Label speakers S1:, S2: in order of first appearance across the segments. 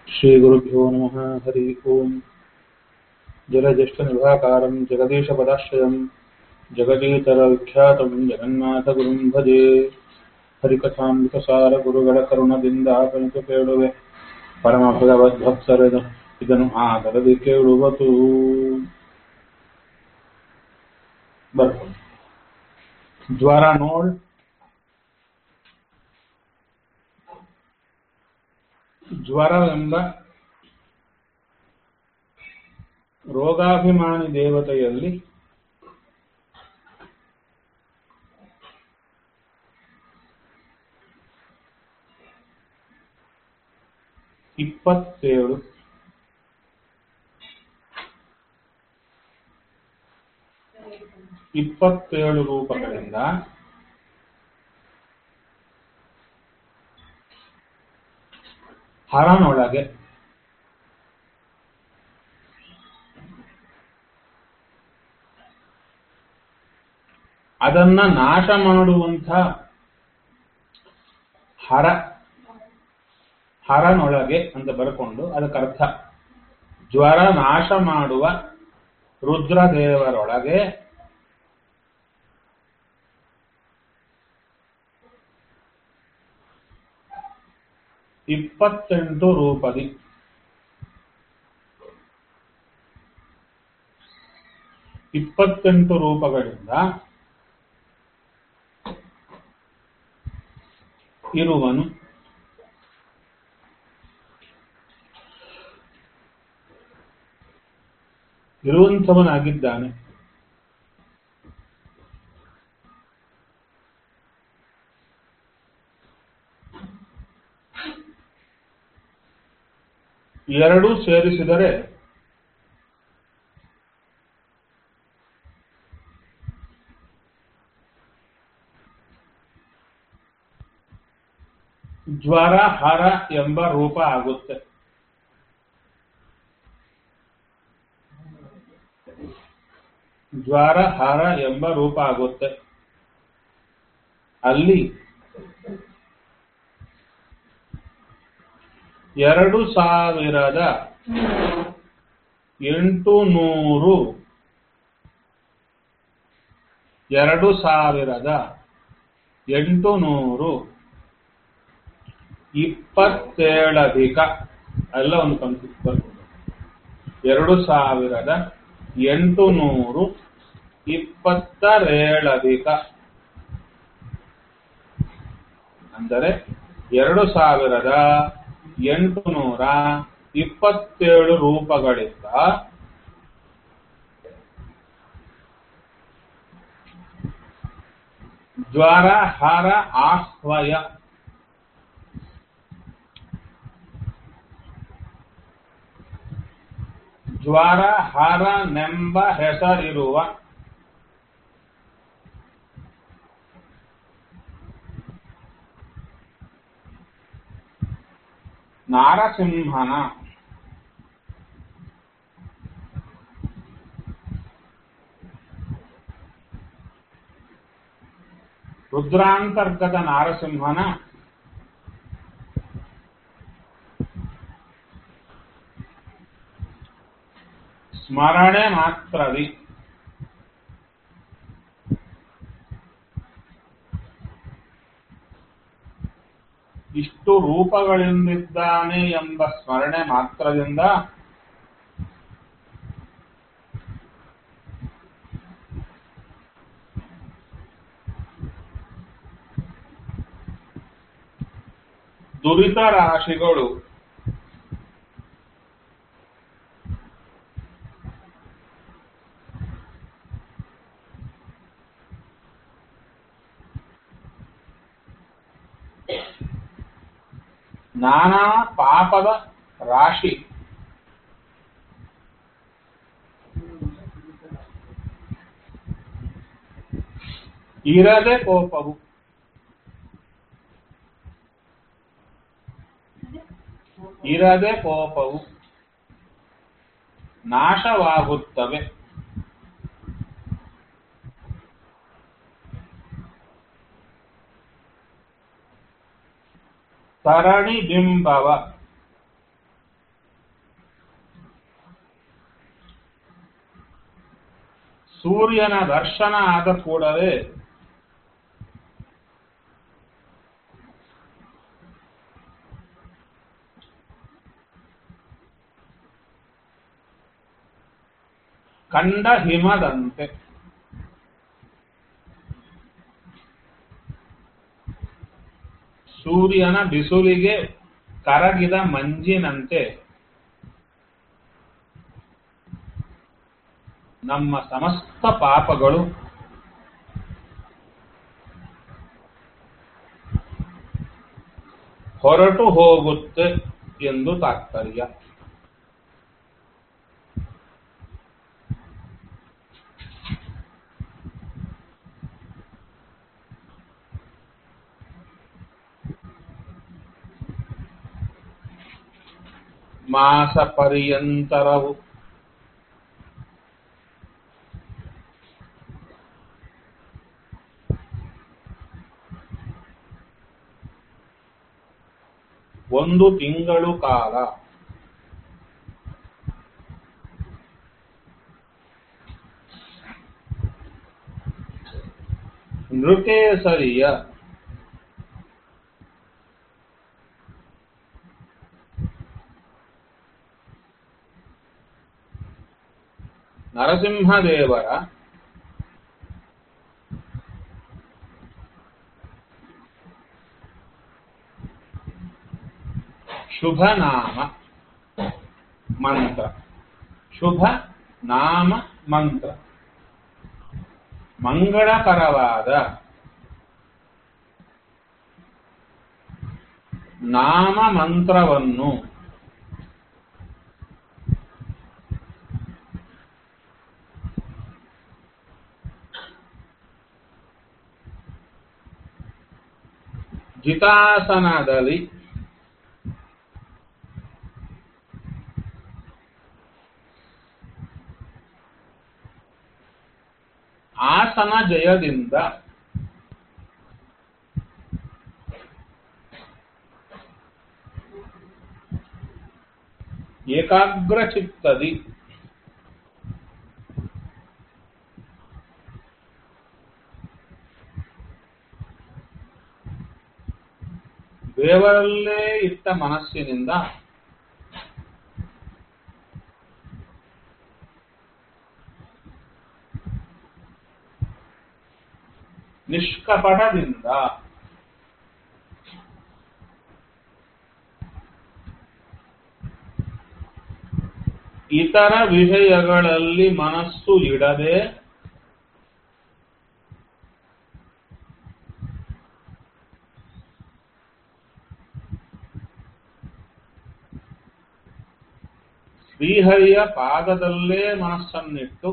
S1: श्रीगुरुभ्यो नमः हरि ओम् जलज्येष्ठनिभाकारम् जगदीशपदाश्रयम् जगदीतरविख्यातम् जगन्नाथगुरुम् भजे ಹರಿಕಥಾಮೃತಸಾರ ಗುರುಗಳ ಕರುಣದಿಂದ ಆತನಿಗೆ ಕೇಳುವೆ ಪರಮ ಭಗವದ್ಭಕ್ತರದ ಇದನ್ನು ಆದರದಿ ಕೇಳುವತು ಬರ್ಕೊಂಡು ಜ್ವರ ನೋಡ್ ಜ್ವರವೆಂಬ ರೋಗಾಭಿಮಾನಿ ದೇವತೆಯಲ್ಲಿ ಇಪ್ಪತ್ತೇಳು ಇಪ್ಪತ್ತೇಳು ರೂಪಗಳಿಂದ ಹರನೊಳಗೆ ಅದನ್ನ ನಾಶ ಮಾಡುವಂಥ ಹರ ಹರನೊಳಗೆ ಅಂತ ಬರ್ಕೊಂಡು ಅದಕ್ಕರ್ಥ ಜ್ವರ ನಾಶ ಮಾಡುವ ರುದ್ರದೇವರೊಳಗೆ ಇಪ್ಪತ್ತೆಂಟು ರೂಪದಿ ಇಪ್ಪತ್ತೆಂಟು ರೂಪಗಳಿಂದ ಇರುವನು ಇರುವಂಥವನಾಗಿದ್ದಾನೆ ಎರಡೂ ಸೇರಿಸಿದರೆ ಜ್ವರ ಹರ ಎಂಬ ರೂಪ ಆಗುತ್ತೆ ಜ್ವರ ಹರ ಎಂಬ ರೂಪ ಆಗುತ್ತೆ ಅಲ್ಲಿ ಎರಡು ಸಾವಿರದ ಎಂಟು ನೂರು ಎರಡು ಸಾವಿರದ ಎಂಟು ನೂರು ಇಪ್ಪತ್ತೇಳಧಿಕ ಎಲ್ಲ ಒಂದು ಕಂಪ್ಯೂಟರ್ ಎರಡು ಸಾವಿರದ ಎಂಟು ನೂರು ಇಪ್ಪತ್ತರೇಳಧಿಕ ಅಂದರೆ ಎರಡು ಸಾವಿರದ ಎಂಟು ನೂರ ಇಪ್ಪತ್ತೇಳು ರೂಪಗಳಿಂದ ಜ್ವರ ಹರ ಆಹ್ವಯ ಜ್ವರ ಹರ ನೆಂಬ ಹೆಸರಿರುವ ನಾರಸಿಂಹನ ರುದ್ರಾಂತರ್ಗತ ನಾರಸಿಂಹನ ಸ್ಮರಣೆ ಮಾತ್ರದಿ ಇಷ್ಟು ರೂಪಗಳಿಂದಿದ್ದಾನೆ ಎಂಬ ಸ್ಮರಣೆ ಮಾತ್ರದಿಂದ ದುರಿತ ರಾಶಿಗಳು ನಾನಾ ಪಾಪದ ರಾಶಿ ಇರದೆ ಕೋಪವು ಇರದೆ ಕೋಪವು ನಾಶವಾಗುತ್ತವೆ ಸರಣಿ ಬಿಂಬವ ಸೂರ್ಯನ ದರ್ಶನ ಆದ ಕೂಡಲೇ ಕಂಡ ಹಿಮದಂತೆ ಸೂರ್ಯನ ಬಿಸಿಲಿಗೆ ಕರಗಿದ ಮಂಜಿನಂತೆ ನಮ್ಮ ಸಮಸ್ತ ಪಾಪಗಳು ಹೊರಟು ಹೋಗುತ್ತೆ ಎಂದು ತಾತ್ಪರ್ಯ ಮಾಸ ಪರ್ಯಂತರವು ಒಂದು ತಿಂಗಳು ಕಾಲ ನೃಕೇಸರಿಯ ನರಸಿಂಹದೇವರ ಶುಭ ನಾಮ ಮಂತ್ರ ಶುಭ ನಾಮ ಮಂತ್ರ ಮಂಗಳಕರವಾದ ನಾಮ ಮಂತ್ರವನ್ನು ಜಿತಾಸನದಲ್ಲಿ ಆಸನ ಜಯದಿಂದ ಏಕಾಗ್ರ ಚಿತ್ತದಿ ದೇವರಲ್ಲೇ ಇಟ್ಟ ಮನಸ್ಸಿನಿಂದ ನಿಷ್ಕಪಟದಿಂದ ಇತರ ವಿಷಯಗಳಲ್ಲಿ ಮನಸ್ಸು ಇಡದೆ ಶ್ರೀಹರಿಯ ಪಾದದಲ್ಲೇ ಮನಸ್ಸನ್ನಿಟ್ಟು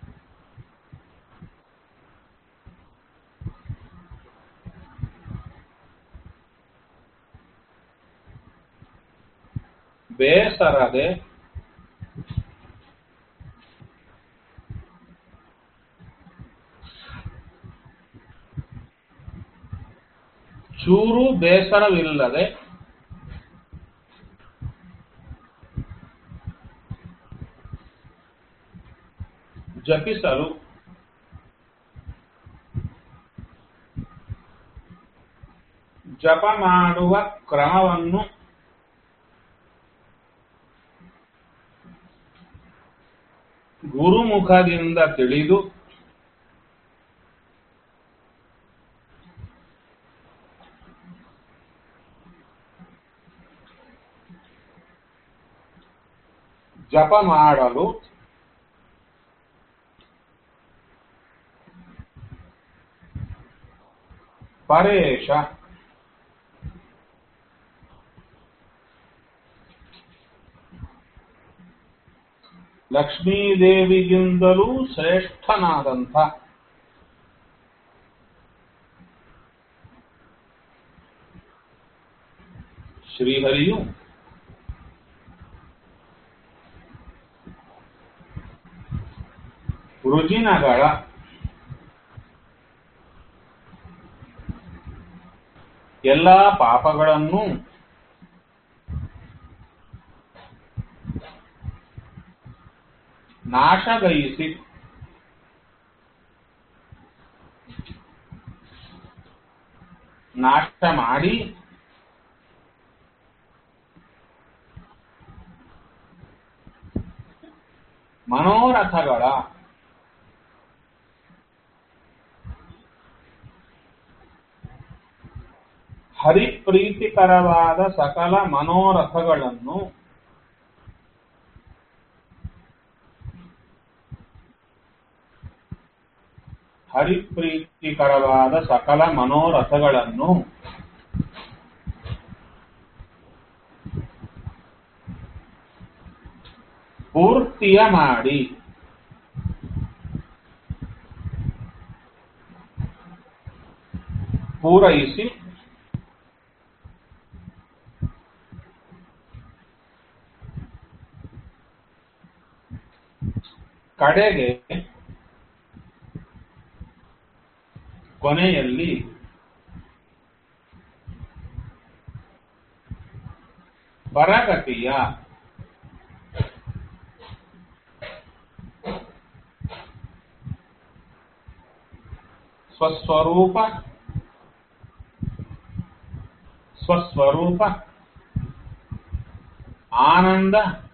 S1: ಬೇಸರದೆ ಚೂರು ಬೇಸರವಿಲ್ಲದೆ ಜಪಿಸಲು ಜಪ ಮಾಡುವ ಕ್ರಮವನ್ನು ಗುರುಮುಖದಿಂದ ತಿಳಿದು ಜಪ ಮಾಡಲು ಪರೇಶ ಲಕ್ಷ್ಮೀದೇವಿಗಿಂತಲೂ ಶ್ರೇಷ್ಠನಾದಂಥ ಶ್ರೀಹರಿಯು ರುಜಿನಗಳ ಎಲ್ಲ ಪಾಪಗಳನ್ನು ನಾಶಗೈಸಿ ನಾಶ ಮಾಡಿ ಮನೋರಥಗಳ ಹರಿಪ್ರೀತಿಕರವಾದ ಸಕಲ ಮನೋರಥಗಳನ್ನು ಹರಿಪ್ರೀತಿಕರವಾದ ಸಕಲ ಮನೋರಥಗಳನ್ನು ಪೂರ್ತಿಯ ಮಾಡಿ ಪೂರೈಸಿ ಕಡೆಗೆ ಕೊನೆಯಲ್ಲಿ ಪರಗತಿಯ ಸ್ವಸ್ವರೂಪ ಸ್ವಸ್ವರೂಪ ಆನಂದ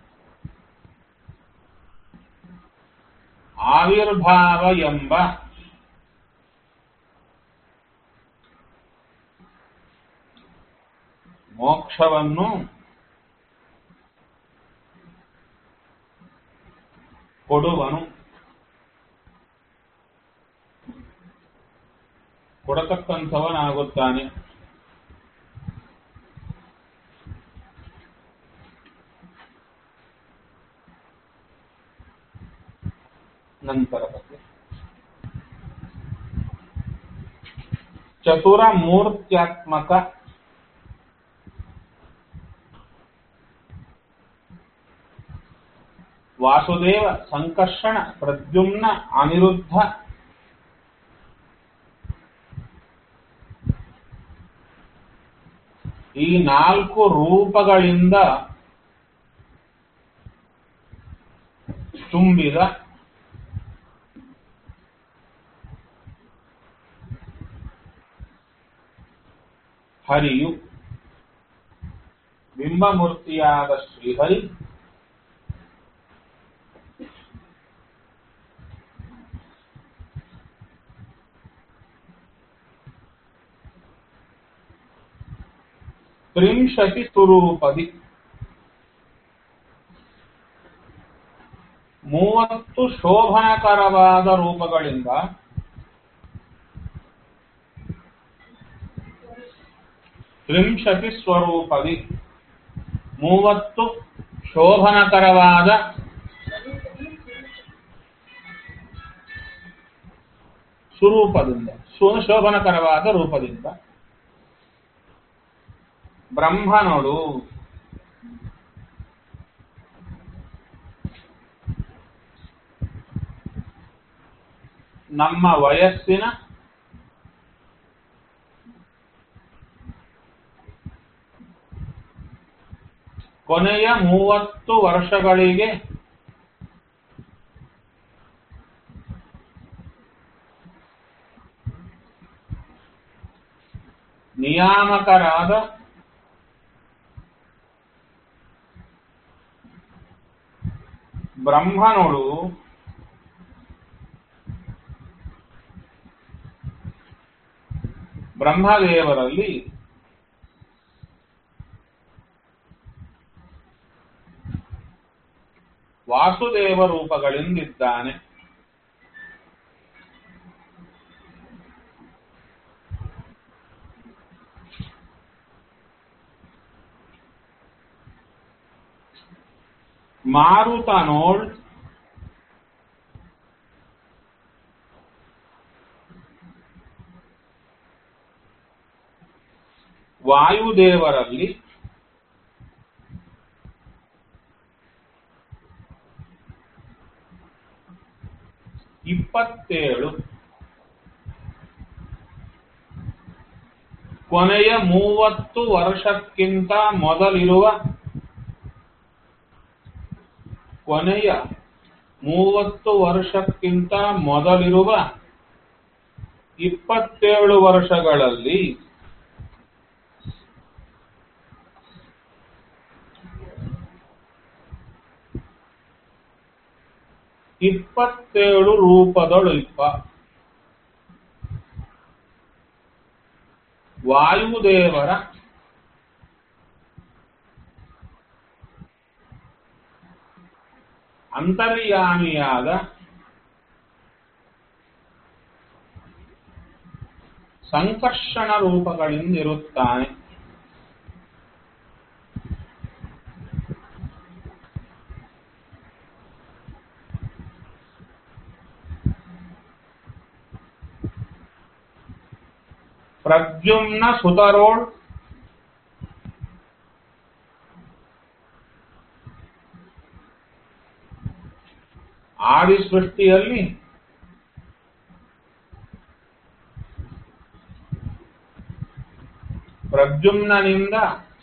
S1: ಆವಿರ್ಭಾವ ಎಂಬ ಮೋಕ್ಷವನ್ನು ಕೊಡುವನು ಕೊಡತಕ್ಕಂಥವನಾಗುತ್ತಾನೆ ನಂತರ ಬಗ್ಗೆ ಚತುರ ಮೂರ್ತ್ಯಾತ್ಮಕ ವಾಸುದೇವ ಸಂಕರ್ಷಣ ಪ್ರದ್ಯುಮ್ನ ಅನಿರುದ್ಧ ಈ ನಾಲ್ಕು ರೂಪಗಳಿಂದ ತುಂಬಿದ ಹರಿಯು ಬಿಂಬಮೂರ್ತಿಯಾದ ಶ್ರೀಹರಿ ತ್ರಿಂಶತಿ ಸ್ವರೂಪದಿ ಮೂವತ್ತು ಶೋಭನಕರವಾದ ರೂಪಗಳಿಂದ ತ್ರಿಂಶತಿ ಸ್ವರೂಪದಿ ಮೂವತ್ತು ಶೋಭನಕರವಾದ ಸ್ವರೂಪದಿಂದ ಶೋಭನಕರವಾದ ರೂಪದಿಂದ ಬ್ರಹ್ಮನೋಡು ನಮ್ಮ ವಯಸ್ಸಿನ ಕೊನೆಯ ಮೂವತ್ತು ವರ್ಷಗಳಿಗೆ ನಿಯಾಮಕರಾದ ಬ್ರಹ್ಮನೋಡು ಬ್ರಹ್ಮದೇವರಲ್ಲಿ ವಾಸುದೇವ ರೂಪಗಳಿಂದಿದ್ದಾನೆ ಮಾರುತನೋಳ್ ವಾಯುದೇವರಲ್ಲಿ ಇಪ್ಪತ್ತೇಳು ಕೊನೆಯ ಮೂವತ್ತು ವರ್ಷಕ್ಕಿಂತ ಮೊದಲಿರುವ ಕೊನೆಯ ಮೂವತ್ತು ವರ್ಷಕ್ಕಿಂತ ಮೊದಲಿರುವ ಇಪ್ಪತ್ತೇಳು ವರ್ಷಗಳಲ್ಲಿ ಇಪ್ಪತ್ತೇಳು ರೂಪದಳು ಇಪ್ಪ ವಾಯುದೇವರ ಅಂತರ್ಯಾಮಿಯಾದ ಸಂಕರ್ಷಣ ರೂಪಗಳಿಂದಿರುತ್ತಾನೆ ಪ್ರದ್ಯುಮ್ನ ಸುತರೋಳ್ ಆದಿ ಸೃಷ್ಟಿಯಲ್ಲಿ ಪ್ರದ್ಯುಮ್ನಿಂದ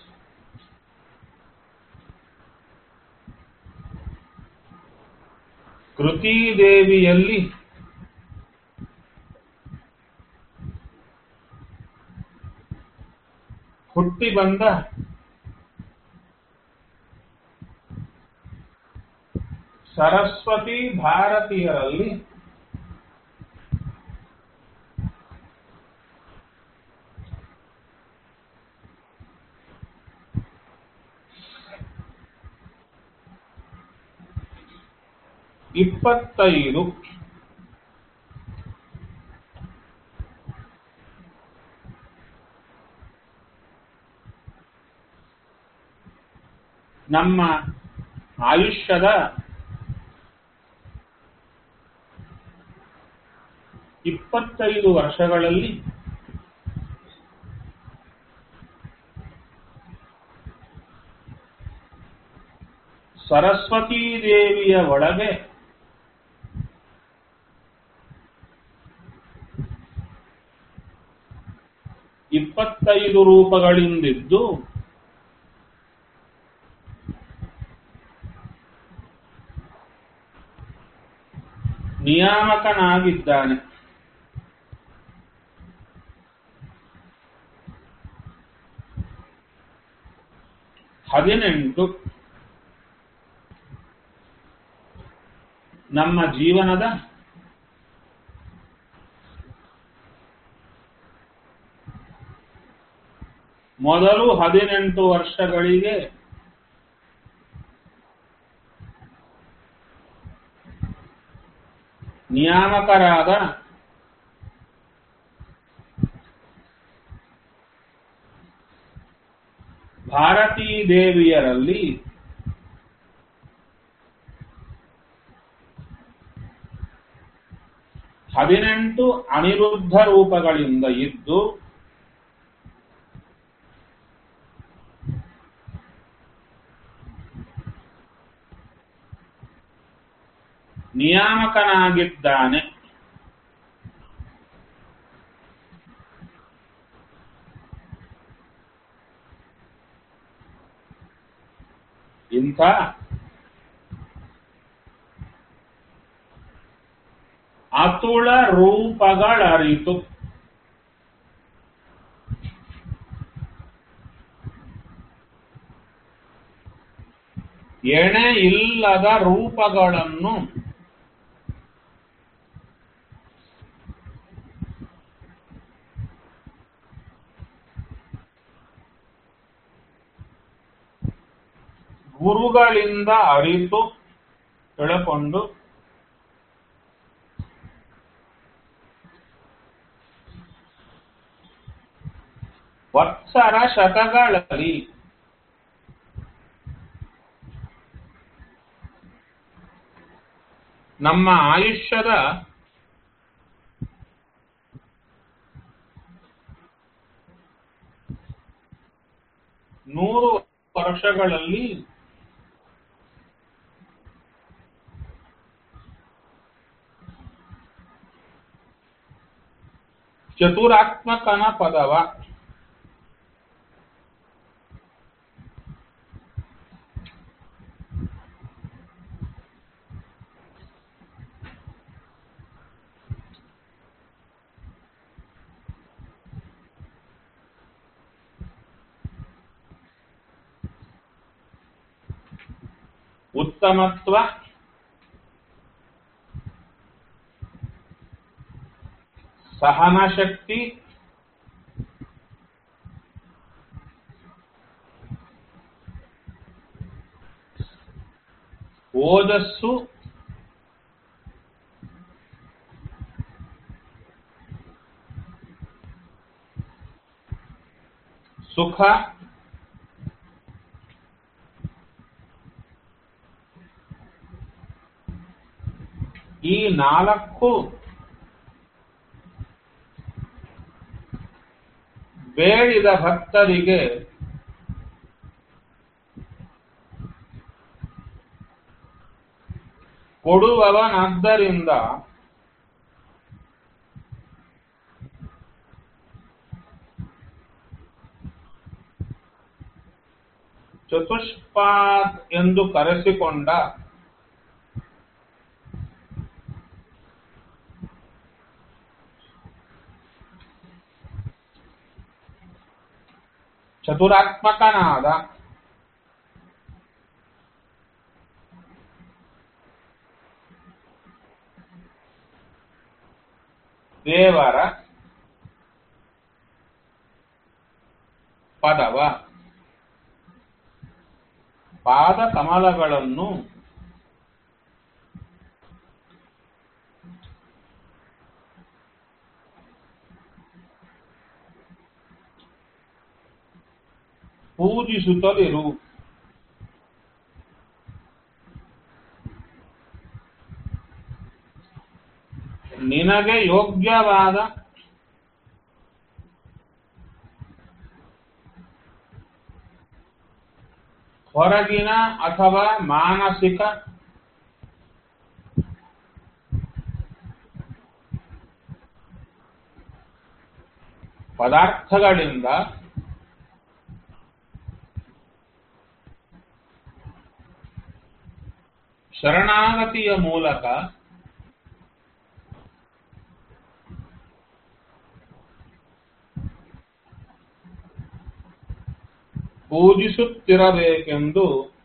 S1: ಕೃತೀದೇವಿಯಲ್ಲಿ ಹುಟ್ಟಿ ಬಂದ ಸರಸ್ವತಿ ಭಾರತೀಯರಲ್ಲಿ ಇಪ್ಪತ್ತೈದು ನಮ್ಮ ಆಯುಷ್ಯದ ಇಪ್ಪತ್ತೈದು ವರ್ಷಗಳಲ್ಲಿ ಸರಸ್ವತೀ ದೇವಿಯ ಒಳಗೆ ಇಪ್ಪತ್ತೈದು ರೂಪಗಳಿಂದಿದ್ದು ನಿಯಾಮಕನಾಗಿದ್ದಾನೆ ಹದಿನೆಂಟು ನಮ್ಮ ಜೀವನದ ಮೊದಲು ಹದಿನೆಂಟು ವರ್ಷಗಳಿಗೆ ನಿಯಾಮಕರಾದ ಭಾರತೀ ದೇವಿಯರಲ್ಲಿ ಹದಿನೆಂಟು ಅನಿರುದ್ಧ ರೂಪಗಳಿಂದ ಇದ್ದು ನಿಯಾಮಕನಾಗಿದ್ದಾನೆ ಇಂಥ ಅತುಳ ರೂಪಗಳರಿತು ಎಣೆ ಇಲ್ಲದ ರೂಪಗಳನ್ನು ಗುರುಗಳಿಂದ ಅರಿತು ತಿಳ್ಕೊಂಡು ವತ್ಸರ ಶತಗಳಲ್ಲಿ ನಮ್ಮ ಆಯುಷ್ಯದ ನೂರು ವರ್ಷಗಳಲ್ಲಿ ಚತುರಾತ್ಮಕನ ಪದವ ಉತ್ತಮತ್ವ ಸಹನ ಶಕ್ತಿ ಓಜಸ್ಸು ಸುಖ ಈ ನಾಲ್ಕು ಬೇಡಿದ ಭಕ್ತರಿಗೆ ಕೊಡುವವನಾದ್ದರಿಂದ ಚತುಷ್ಪಾತ್ ಎಂದು ಕರೆಸಿಕೊಂಡ ಚತುರಾತ್ಮಕನಾದ ದೇವರ ಪದವ ಪಾದ ಕಮಲಗಳನ್ನು ಪೂಜಿಸುತ್ತಲಿರು ನಿನಗೆ ಯೋಗ್ಯವಾದ ಹೊರಗಿನ ಅಥವಾ ಮಾನಸಿಕ ಪದಾರ್ಥಗಳಿಂದ ಶರಣಾಗತಿಯ ಮೂಲಕ ಪೂಜಿಸುತ್ತಿರಬೇಕೆಂದು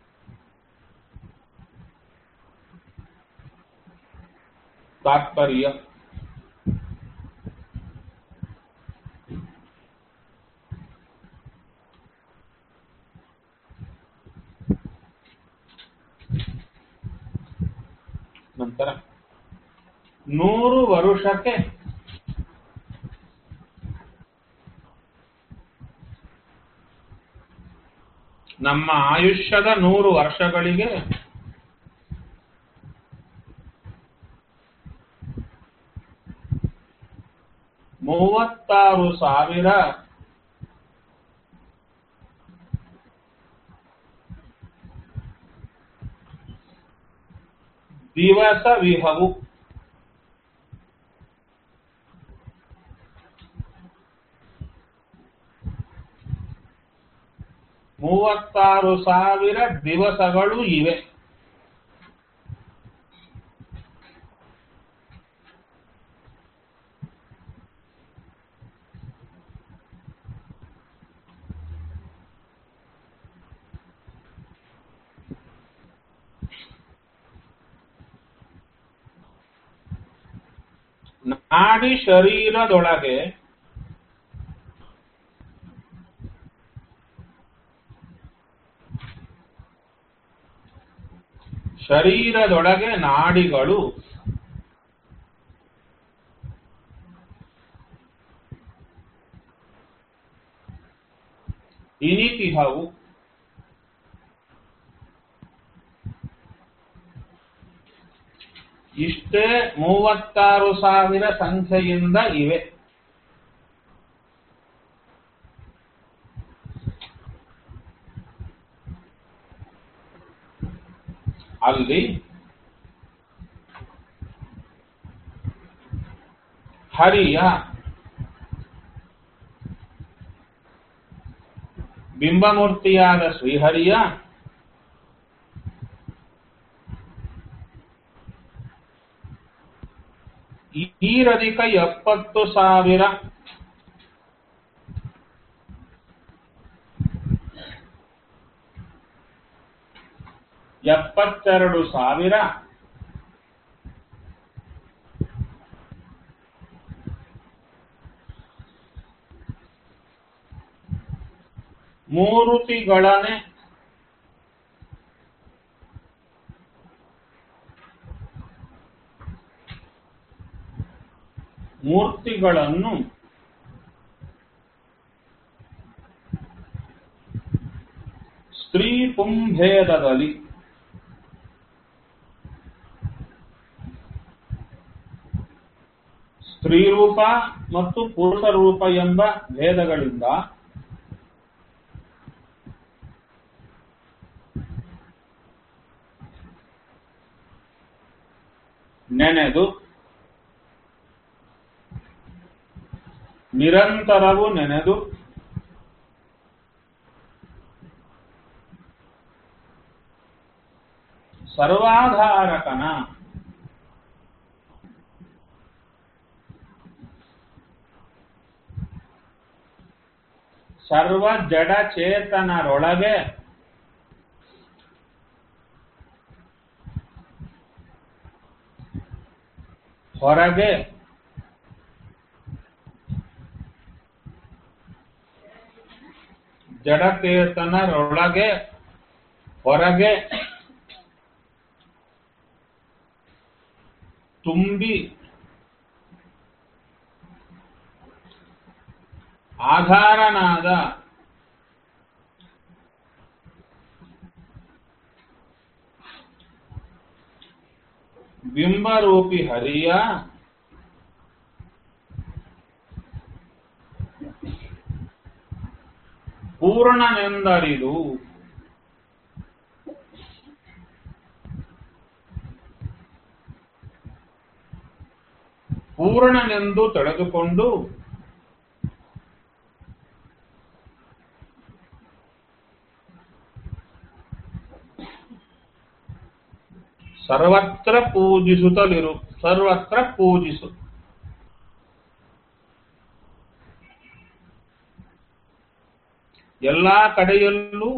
S1: ತಾತ್ಪರ್ಯ ನಂತರ ನೂರು ವರುಷಕ್ಕೆ ನಮ್ಮ ಆಯುಷ್ಯದ ನೂರು ವರ್ಷಗಳಿಗೆ ಮೂವತ್ತಾರು ಸಾವಿರ ದಿವಸ ವಿಹವು ಮೂವತ್ತಾರು ಸಾವಿರ ದಿವಸಗಳು ಇವೆ ನಾಡಿ ಶರೀರದೊಳಗೆ ಶರೀರದೊಳಗೆ ನಾಡಿಗಳು ಇನಿತಿಹವು ಇಷ್ಟೇ ಮೂವತ್ತಾರು ಸಾವಿರ ಸಂಖ್ಯೆಯಿಂದ ಇವೆ ಅಲ್ಲಿ ಹರಿಯ ಬಿಂಬಮೂರ್ತಿಯಾದ ಶ್ರೀಹರಿಯ ಈರಧಿಕ ಎಪ್ಪತ್ತು ಸಾವಿರ ಎಪ್ಪತ್ತೆರಡು ಸಾವಿರ ಮೂರುತಿಗಳನೆ ಮೂರ್ತಿಗಳನ್ನು ಸ್ತ್ರೀ ಪುಂಭೇದದಲ್ಲಿ ಸ್ತ್ರೀ ರೂಪ ಮತ್ತು ಪುರುಷ ರೂಪ ಎಂಬ ಭೇದಗಳಿಂದ ನೆನೆದು ನಿರಂತರವು ನೆನೆದು ಸರ್ವಾಧಾರಕನ ಸರ್ವ ಜಡ ಚೇತನರೊಳಗೆ ಹೊರಗೆ ಜಡಚೇತನರೊಳಗೆ ಹೊರಗೆ ತುಂಬಿ ಆಧಾರನಾದ ಬಿಂಬರೂಪಿ ಹರಿಯ ಪೂರ್ಣನೆಂದರಿದು ಪೂರ್ಣನೆಂದು ತಿಳಿದುಕೊಂಡು ಸರ್ವತ್ರ ಪೂಜಿಸುತ್ತಲಿರು ಸರ್ವತ್ರ ಪೂಜಿಸು ಎಲ್ಲಾ ಕಡೆಯಲ್ಲೂ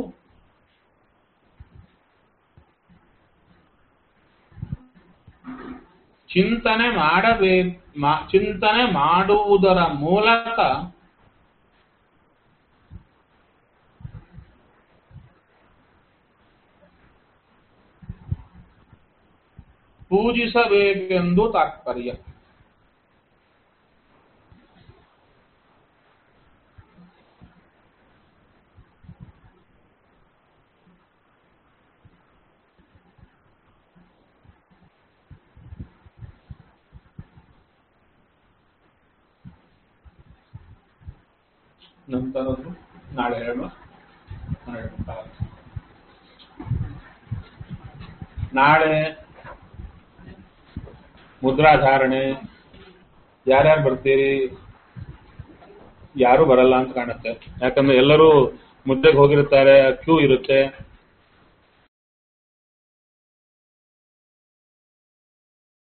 S1: ಚಿಂತನೆ ಮಾಡಬೇಕು ಚಿಂತನೆ ಮಾಡುವುದರ ಮೂಲಕ ಪೂಜಿಸಬೇಕೆಂದು ತಾತ್ಪರ್ಯ ನಂತರದ್ದು ನಾಳೆ ಹೇಳುವ ಹನ್ನೆರಡು ಮುಕ್ಕಾಲು. ನಾಳೆ ಮುದ್ರಾಧಾರಣೆ ಯಾರ್ಯಾರು ಬರ್ತೀರಿ ಯಾರು ಬರಲ್ಲ ಅಂತ ಕಾಣುತ್ತೆ ಯಾಕಂದ್ರೆ ಎಲ್ಲರೂ ಮುದ್ದೆಗೆ ಹೋಗಿರ್ತಾರೆ ಕ್ಯೂ ಇರುತ್ತೆ